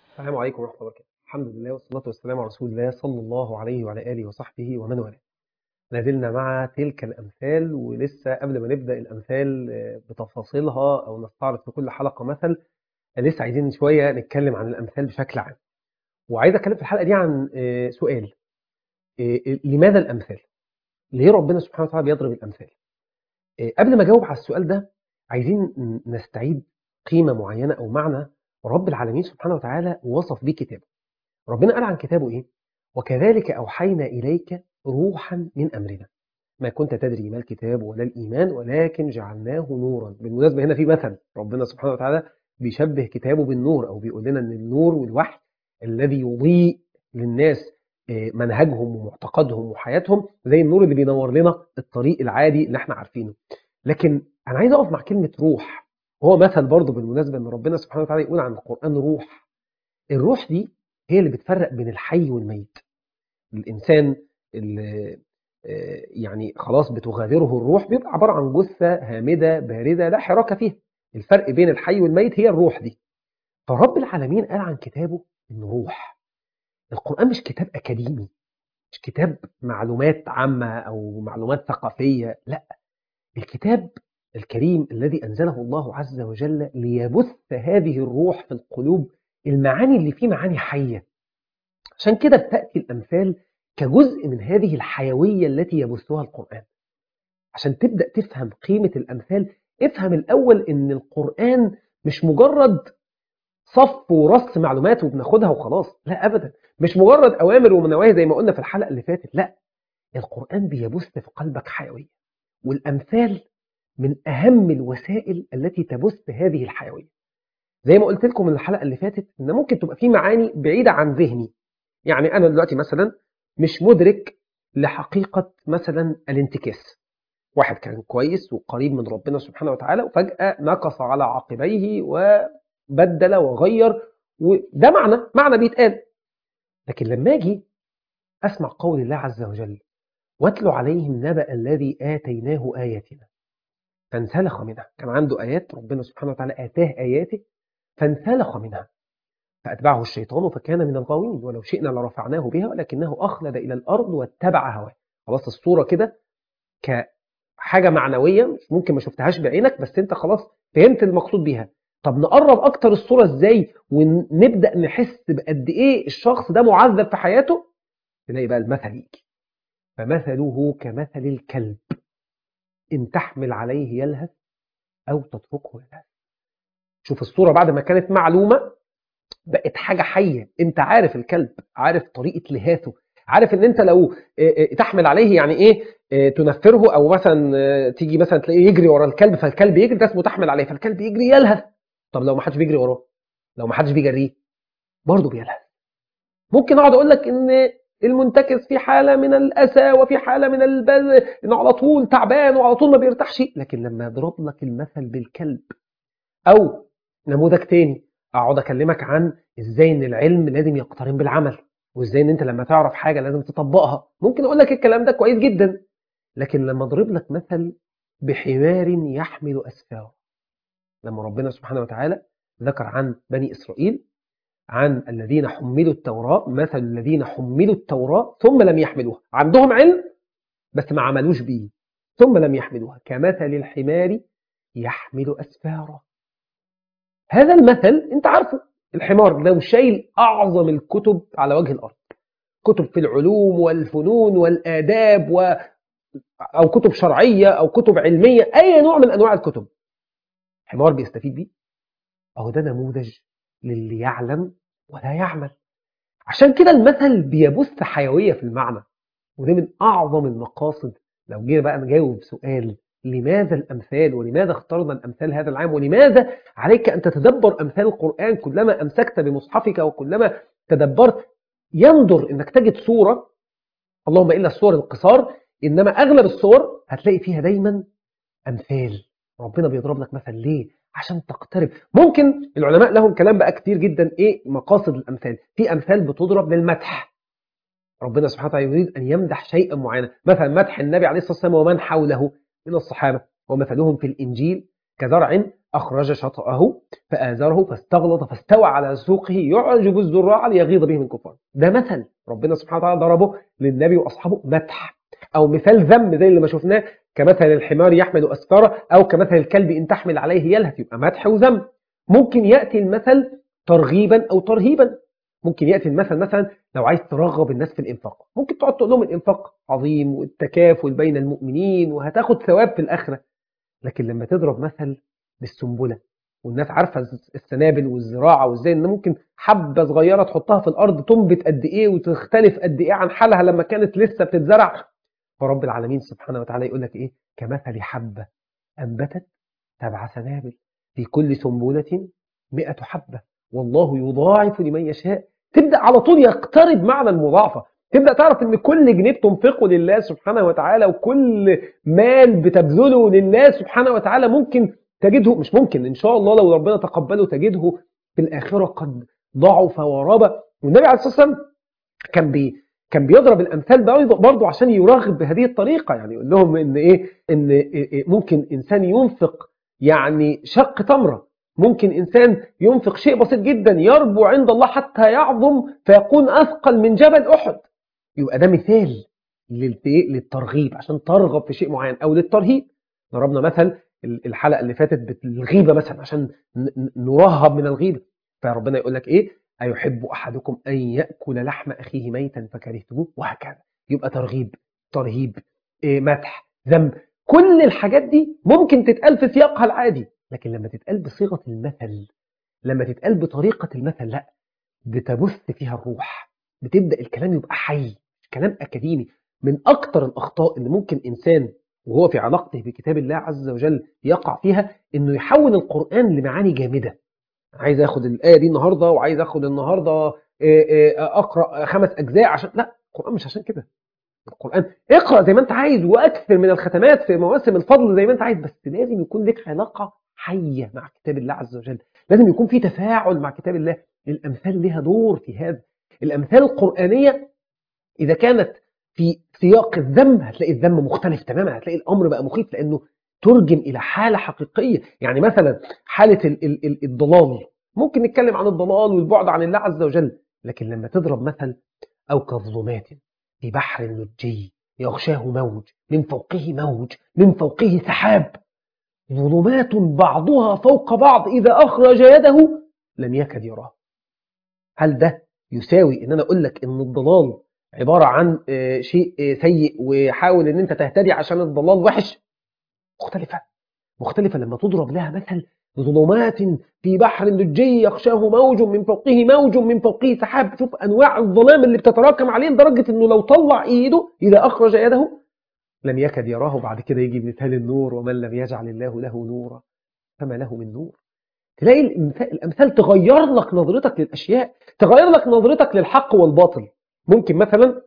السلام عليكم ورحمة الله وبركاته الحمد لله والصلاة والسلام على رسول الله صلى الله عليه وعلى آله وصحبه ومن والاه لازلنا مع تلك الأمثال ولسه قبل ما نبدأ الأمثال بتفاصيلها أو نستعرض في كل حلقة مثل لسه عايزين شوية نتكلم عن الأمثال بشكل عام وعايز أتكلم في الحلقة دي عن سؤال لماذا الأمثال؟ ليه ربنا سبحانه وتعالى بيضرب الأمثال؟ قبل ما أجاوب على السؤال ده عايزين نستعيد قيمة معينة أو معنى رب العالمين سبحانه وتعالى وصف به كتابه ربنا قال عن كتابه إيه؟ وكذلك أوحينا إليك روحا من أمرنا ما كنت تدري ما الكتاب ولا الإيمان ولكن جعلناه نورا بالمناسبة هنا في مثل ربنا سبحانه وتعالى بيشبه كتابه بالنور أو بيقول لنا أن النور والوحي الذي يضيء للناس منهجهم ومعتقدهم وحياتهم زي النور اللي بينور لنا الطريق العادي اللي احنا عارفينه لكن أنا عايز أقف مع كلمة روح هو مثل برضه بالمناسبة أن ربنا سبحانه وتعالى يقول عن القرآن روح الروح دي هي اللي بتفرق بين الحي والميت الإنسان اللي يعني خلاص بتغادره الروح بيبقى عبارة عن جثة هامدة باردة لا حراك فيها الفرق بين الحي والميت هي الروح دي فرب العالمين قال عن كتابه إنه روح القرآن مش كتاب أكاديمي مش كتاب معلومات عامة أو معلومات ثقافية لا الكتاب الكريم الذي أنزله الله عز وجل ليبث هذه الروح في القلوب المعاني اللي فيه معاني حية عشان كده بتأتي الأمثال كجزء من هذه الحيوية التي يبثها القرآن عشان تبدأ تفهم قيمة الأمثال افهم الأول أن القرآن مش مجرد صف ورص معلومات وبناخدها وخلاص لا أبدا مش مجرد أوامر ومنواهي زي ما قلنا في الحلقة اللي فاتت لا القرآن بيبث في قلبك حيوية والأمثال من أهم الوسائل التي تبث هذه الحيوية زي ما قلت لكم من الحلقة اللي فاتت إن ممكن تبقى في معاني بعيدة عن ذهني يعني أنا دلوقتي مثلا مش مدرك لحقيقة مثلا الانتكاس واحد كان كويس وقريب من ربنا سبحانه وتعالى وفجأة نقص على عقبيه وبدل وغير وده معنى معنى بيتقال لكن لما أجي أسمع قول الله عز وجل واتل عليهم نبأ الذي آتيناه آياتنا فانسلخ منها كان عنده آيات ربنا سبحانه وتعالى آتاه آياته فانسلخ منها فأتبعه الشيطان فكان من الغاوين ولو شئنا لرفعناه بها ولكنه أخلد إلى الأرض واتبع هواه خلاص الصورة كده كحاجة معنوية ممكن ما شفتهاش بعينك بس انت خلاص فهمت المقصود بيها طب نقرب أكتر الصورة ازاي ونبدأ نحس بقد إيه الشخص ده معذب في حياته تلاقي بقى المثل يجي فمثله كمثل الكلب إن تحمل عليه يلهث أو تتركه يلهث شوف الصورة بعد ما كانت معلومة بقت حاجة حية انت عارف الكلب عارف طريقة لهاته عارف ان انت لو تحمل عليه يعني ايه تنفره او مثلا تيجي مثلا تلاقيه يجري ورا الكلب فالكلب يجري ده اسمه تحمل عليه فالكلب يجري يلهث طب لو ما حدش بيجري وراه لو ما حدش بيجريه برضه بيلهث ممكن اقعد اقول لك ان المنتكس في حالة من الأسى وفي حالة من البذ إنه على طول تعبان وعلى طول ما بيرتاحش لكن لما أضرب لك المثل بالكلب أو نموذج تاني أقعد أكلمك عن إزاي إن العلم لازم يقترن بالعمل وإزاي إن أنت لما تعرف حاجة لازم تطبقها ممكن أقول لك الكلام ده كويس جدا لكن لما أضرب لك مثل بحمار يحمل أسفار لما ربنا سبحانه وتعالى ذكر عن بني إسرائيل عن الذين حملوا التوراة مثل الذين حملوا التوراة ثم لم يحملوها عندهم علم بس ما عملوش بيه ثم لم يحملوها كمثل الحمار يحمل أسفارا هذا المثل انت عارفه الحمار لو شايل أعظم الكتب على وجه الأرض كتب في العلوم والفنون والآداب و... أو كتب شرعية أو كتب علمية أي نوع من أنواع الكتب حمار بيستفيد بيه أهو ده نموذج للي يعلم ولا يعمل عشان كده المثل بيبث حيوية في المعنى وده من أعظم المقاصد لو جينا بقى نجاوب سؤال لماذا الأمثال ولماذا اخترنا الأمثال هذا العام ولماذا عليك أن تتدبر أمثال القرآن كلما أمسكت بمصحفك وكلما تدبرت ينظر أنك تجد صورة اللهم إلا الصور القصار إنما أغلب الصور هتلاقي فيها دايما أمثال ربنا بيضرب لك مثل ليه عشان تقترب ممكن العلماء لهم كلام بقى كتير جدا ايه مقاصد الامثال في امثال بتضرب للمدح ربنا سبحانه وتعالى يريد ان يمدح شيئا معينا مثلا مدح النبي عليه الصلاه والسلام ومن حوله من الصحابه ومثلهم في الانجيل كزرع أخرج شطأه فآزره فاستغلظ فاستوى على سوقه يعجب الزراع ليغيظ بهم الكفار ده مثل ربنا سبحانه وتعالى ضربه للنبي وأصحابه مدح أو مثال ذم زي اللي ما شفناه كمثل الحمار يحمل أسفاره أو كمثل الكلب إن تحمل عليه يلهث يبقى مدح وذم ممكن يأتي المثل ترغيبا أو ترهيبا ممكن يأتي المثل مثلا لو عايز ترغب الناس في الإنفاق ممكن تقعد تقول لهم الإنفاق عظيم والتكافل بين المؤمنين وهتاخد ثواب في الآخرة لكن لما تضرب مثل بالسنبلة والناس عارفة السنابل والزراعة وازاي ان ممكن حبة صغيرة تحطها في الأرض تنبت قد إيه وتختلف قد إيه عن حالها لما كانت لسه بتتزرع فرب العالمين سبحانه وتعالى يقول لك إيه كمثل حبة أنبتت سبع سنابل في كل سنبلة مئة حبة والله يضاعف لمن يشاء تبدأ على طول يقترب معنى المضاعفة تبدأ تعرف ان كل جنيه بتنفقه لله سبحانه وتعالى وكل مال بتبذله لله سبحانه وتعالى ممكن تجده مش ممكن ان شاء الله لو ربنا تقبله تجده في الآخرة قد ضعف وربى والنبي عليه الصلاة والسلام كان بي كان بيضرب الامثال برضه عشان يرغب بهذه الطريقه يعني يقول لهم ان ايه ان إيه ممكن انسان ينفق يعني شق تمره ممكن انسان ينفق شيء بسيط جدا يربو عند الله حتى يعظم فيكون اثقل من جبل احد يبقى ده مثال للترغيب عشان ترغب في شيء معين او للترهيب ضربنا مثل الحلقه اللي فاتت بالغيبه مثلا عشان نرهب من الغيبه فربنا يقول لك ايه أيحب أحدكم أن يأكل لحم أخيه ميتا فكرهتموه وهكذا يبقى ترغيب ترهيب إيه مدح ذنب كل الحاجات دي ممكن تتقال في سياقها العادي لكن لما تتقال بصيغة المثل لما تتقال بطريقة المثل لا بتبث فيها الروح بتبدأ الكلام يبقى حي كلام أكاديمي من أكتر الأخطاء اللي ممكن إنسان وهو في علاقته بكتاب الله عز وجل يقع فيها إنه يحول القرآن لمعاني جامدة عايز اخد الآية دي النهاردة وعايز اخد النهاردة اقرأ خمس اجزاء عشان لا القرآن مش عشان كده القرآن اقرأ زي ما انت عايز واكثر من الختمات في مواسم الفضل زي ما انت عايز بس لازم يكون لك علاقة حية مع كتاب الله عز وجل لازم يكون في تفاعل مع كتاب الله الامثال لها دور في هذا الامثال القرآنية اذا كانت في سياق الذم هتلاقي الذم مختلف تماما هتلاقي الامر بقى مخيف لانه ترجم إلى حالة حقيقية يعني مثلا حالة ال ال ال الضلال ممكن نتكلم عن الضلال والبعد عن الله عز وجل لكن لما تضرب مثل أو كظلمات في بحر لجي يغشاه موج من فوقه موج من فوقه سحاب ظلمات بعضها فوق بعض إذا أخرج يده لم يكد يراه هل ده يساوي ان انا اقول لك ان الضلال عبارة عن شيء سيء وحاول ان انت تهتدي عشان الضلال وحش مختلفة مختلفة لما تضرب لها مثل ظلمات في بحر لجي يخشاه موج من فوقه موج من فوقه سحاب شوف أنواع الظلام اللي بتتراكم عليه لدرجة أنه لو طلع إيده إذا أخرج يده لم يكد يراه بعد كده يجي مثال النور ومن لم يجعل الله له نورا فما له من نور تلاقي الأمثال تغير لك نظرتك للأشياء تغير لك نظرتك للحق والباطل ممكن مثلا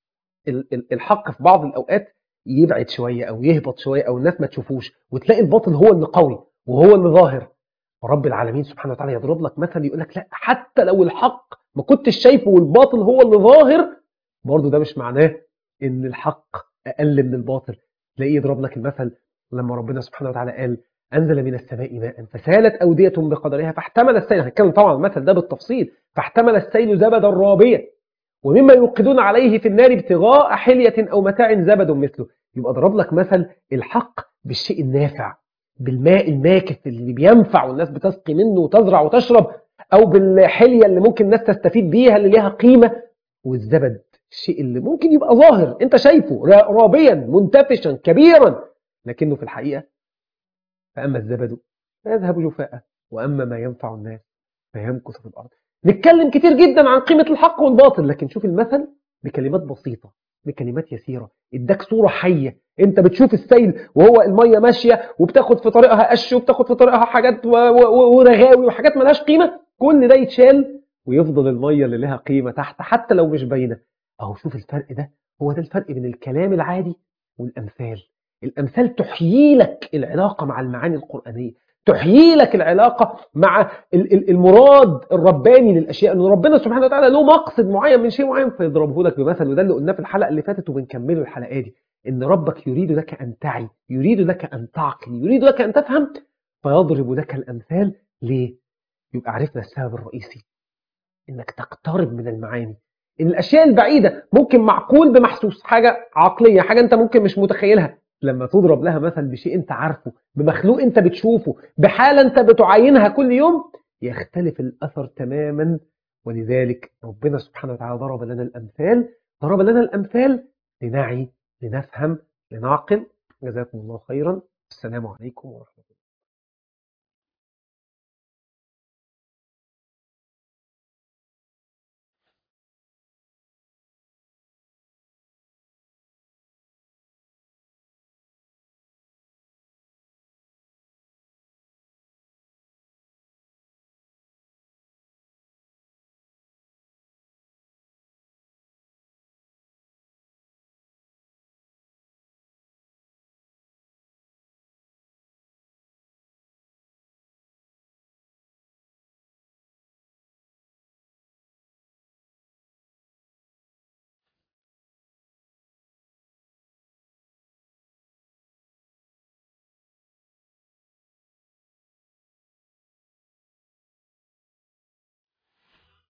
الحق في بعض الأوقات يبعد شوية أو يهبط شوية أو الناس ما تشوفوش وتلاقي الباطل هو اللي قوي وهو اللي ظاهر ورب العالمين سبحانه وتعالى يضرب لك مثل يقول لك لا حتى لو الحق ما كنتش شايفه والباطل هو اللي ظاهر برضه ده مش معناه ان الحق أقل من الباطل تلاقيه يضرب لك المثل لما ربنا سبحانه وتعالى قال أنزل من السماء ماء فسالت أودية بقدرها فاحتمل السيل هنتكلم طبعا المثل ده بالتفصيل فاحتمل السيل زبدا رابيا ومما يوقدون عليه في النار ابتغاء حلية أو متاع زبد مثله يبقى ضرب لك مثل الحق بالشيء النافع بالماء الماكث اللي بينفع والناس بتسقي منه وتزرع وتشرب أو بالحلية اللي ممكن الناس تستفيد بيها اللي ليها قيمة والزبد الشيء اللي ممكن يبقى ظاهر انت شايفه رابيا منتفشا كبيرا لكنه في الحقيقة فأما الزبد فيذهب جفاء وأما ما ينفع الناس فيمكث في الأرض نتكلم كتير جدا عن قيمة الحق والباطل لكن شوف المثل بكلمات بسيطة بكلمات يسيرة اداك صورة حية انت بتشوف السيل وهو المية ماشية وبتاخد في طريقها قش وبتاخد في طريقها حاجات ورغاوي وحاجات ملهاش قيمة كل ده يتشال ويفضل المية اللي لها قيمة تحت حتى لو مش باينة اهو شوف الفرق ده هو ده الفرق بين الكلام العادي والأمثال الأمثال تحيي لك العلاقة مع المعاني القرآنية تحيي لك العلاقة مع المراد الرباني للأشياء أن ربنا سبحانه وتعالى له مقصد معين من شيء معين فيضربه لك بمثل وده اللي قلناه في الحلقة اللي فاتت وبنكمله الحلقة دي إن ربك يريد لك أن تعي يريد لك أن تعقل يريد لك أن تفهم فيضرب لك الأمثال ليه؟ يبقى عرفنا السبب الرئيسي إنك تقترب من المعاني إن الأشياء البعيدة ممكن معقول بمحسوس حاجة عقلية حاجة أنت ممكن مش متخيلها لما تضرب لها مثل بشيء أنت عارفه بمخلوق أنت بتشوفه بحالة أنت بتعاينها كل يوم يختلف الأثر تماما ولذلك ربنا سبحانه وتعالى ضرب لنا الأمثال ضرب لنا الأمثال لنعي لنفهم لنعقل جزاكم الله خيرا السلام عليكم ورحمة الله